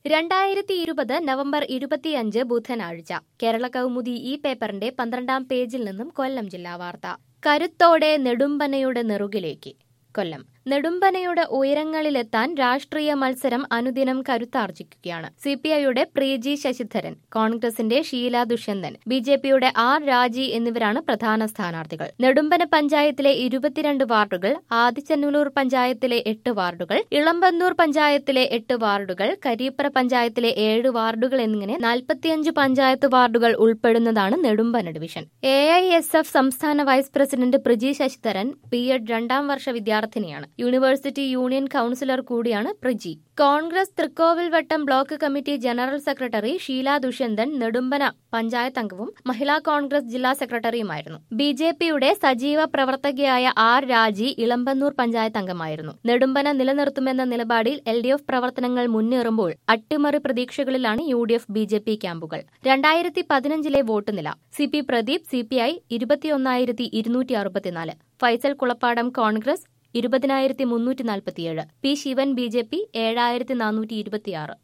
രണ്ടായിരത്തി ഇരുപത് നവംബർ ഇരുപത്തിയഞ്ച് ബുധനാഴ്ച കേരള കൗമുദി ഈ പേപ്പറിന്റെ പന്ത്രണ്ടാം പേജിൽ നിന്നും കൊല്ലം ജില്ലാ വാർത്ത കരുത്തോടെ നെടുമ്പനയുടെ നെറുകിലേക്ക് കൊല്ലം നെടുമ്പനയുടെ ഉയരങ്ങളിലെത്താൻ രാഷ്ട്രീയ മത്സരം അനുദിനം കരുത്താർജിക്കുകയാണ് സി പി ഐയുടെ പ്രീജി ശശിധരൻ കോൺഗ്രസിന്റെ ഷീല ദുഷ്യന്തൻ ബി ജെ പിയുടെ ആർ രാജി എന്നിവരാണ് പ്രധാന സ്ഥാനാർത്ഥികൾ നെടുമ്പന പഞ്ചായത്തിലെ ഇരുപത്തിരണ്ട് വാർഡുകൾ ആദിച്ചന്നൂർ പഞ്ചായത്തിലെ എട്ട് വാർഡുകൾ ഇളമ്പന്നൂർ പഞ്ചായത്തിലെ എട്ട് വാർഡുകൾ കരീപ്പറ പഞ്ചായത്തിലെ ഏഴ് വാർഡുകൾ എന്നിങ്ങനെ നാൽപ്പത്തിയഞ്ച് പഞ്ചായത്ത് വാർഡുകൾ ഉൾപ്പെടുന്നതാണ് Nedumpana division A I S F സംസ്ഥാന vice president Preeji Sasidharan B Ed രണ്ടാം വർഷ വിദ്യാർത്ഥിനിയാണ് യൂണിവേഴ്സിറ്റി യൂണിയൻ കൌൺസിലർ കൂടിയാണ് Preeji Congress Thrikkovilvattom block committee general secretary Sheela Dushyanthan Nedumpana panchayat അംഗവും മഹിളാ കോൺഗ്രസ് ജില്ലാ സെക്രട്ടറിയുമായിരുന്നു ബി ജെ പിയുടെ സജീവ പ്രവർത്തകയായ ആർ രാജി ഇളമ്പന്നൂർ പഞ്ചായത്ത് അംഗമായിരുന്നു നെടുമ്പന നിലനിർത്തുമെന്ന നിലപാടിൽ എൽ ഡി എഫ് പ്രവർത്തനങ്ങൾ മുന്നേറുമ്പോൾ അട്ടിമറി പ്രതീക്ഷകളിലാണ് U D F B J P ക്യാമ്പുകൾ രണ്ടായിരത്തി പതിനഞ്ചിലെ വോട്ട് നില C P Pradeep C P I ഇരുപത്തിയൊന്നായിരത്തി ഇരുന്നൂറ്റി അറുപത്തിനാല് ഫൈസൽ കുളപ്പാടം കോൺഗ്രസ് ഇരുപതിനായിരത്തി മുന്നൂറ്റി നാൽപ്പത്തിയേഴ് P Sivan B J P ഏഴായിരത്തി നാനൂറ്റി ഇരുപത്തിയാറ്